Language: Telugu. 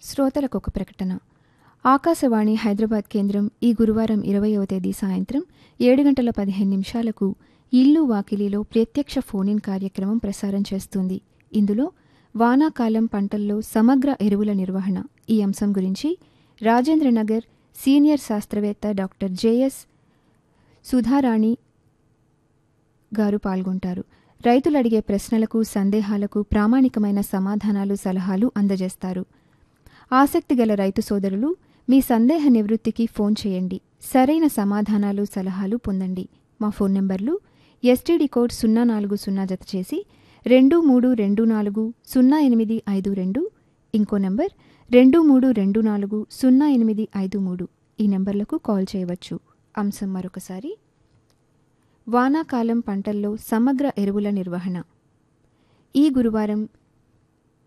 శ్రోతలకు ఒక ప్రకటన ఆకాశవాణి హైదరాబాద్ కేంద్రం ఈ గురువారం ఇరవయవ తేదీ సాయంత్రం ఏడు గంటల పదిహేను నిమిషాలకు ఇల్లు వాకిలిలో ప్రత్యక్ష ఫోన్ కార్యక్రమం ప్రసారం చేస్తుంది ఇందులో వానాకాలం పంటల్లో సమగ్ర ఎరువుల నిర్వహణ ఈ అంశం గురించి రాజేంద్రనగర్ సీనియర్ శాస్త్రవేత్త డాక్టర్ జేఎస్ సుధారాణి గారు పాల్గొంటారు రైతులు అడిగే ప్రశ్నలకు సందేహాలకు ప్రామాణికమైన సమాధానాలు సలహాలు అందజేస్తారు ఆసక్తి గల రైతు సోదరులు మీ సందేహ నివృత్తికి ఫోన్ చేయండి సరైన సమాధానాలు సలహాలు పొందండి మా ఫోన్ నెంబర్లు ఎస్టీడీ కోడ్ సున్నా నాలుగు సున్నా జత చేసి రెండు మూడు రెండు నాలుగు సున్నా ఎనిమిది ఐదు రెండు ఇంకో నెంబర్ రెండు మూడు రెండు నాలుగు సున్నా ఎనిమిది ఐదు మూడు ఈ నెంబర్లకు కాల్ చేయవచ్చు అంశం మరొకసారి వానాకాలం పంటల్లో సమగ్ర ఎరువుల నిర్వహణ ఈ గురువారం